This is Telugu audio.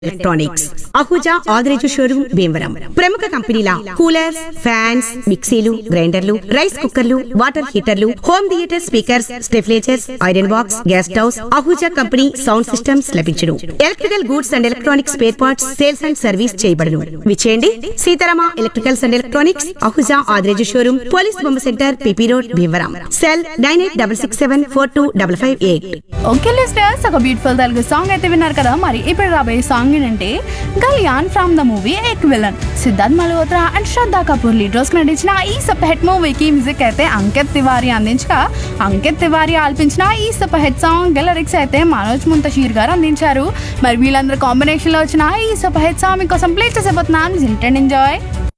ఎలక్ట్రానిక్స్ అహుజా ఆదిరేజు షోరూమ్ భీమవరం ప్రముఖ కంపెనీల కూలర్స్ ఫ్యాన్స్ మిక్సీలు గ్రైండర్లు రైస్ కుక్కర్లు వాటర్ హీటర్లు హోమ్ థియేటర్ స్పీకర్స్ స్టెఫ్లేచర్స్ iron box gas stoves Ahuja company sound systems లభించును electrical goods and electronics spare parts sales and service చేయబడును విచేయండి Seetharama electricals and electronics Ahuja Adireju showroom police బొమ్మ centre PP road Bhimavaram cell nine eight double six seven four two double five eight okay listeners ఒక బ్యూటిఫుల్ తెలుగు సాంగ్ అయితే విన్నారు కదా మరి ఇప్పుడు రాబోయే సాంగ్ ఏంటంటే Galliyan from the movie Ek villain Siddharth Malhotra and Shraddha Kapoor lead roles నటించిన ఈ సూపర్ హిట్ మూవీకి మ్యూజిక్ అయితే అంకిత్ తివారీ అందించగా అంకిత్ తివారీ ఆల్పించిన ఈ సూపర్ హిట్ సాంగ్ లిరిక్స్ అయితే మనోజ్ ముంతషీర్ గారు అందించారు మరి వీళ్ళందరూ కాంబినేషన్ లో వచ్చిన ఈ సూపర్ హిట్ సాంగ్ మీకోసం ప్లే చేసేపోతున్నాను ఎంజాయ్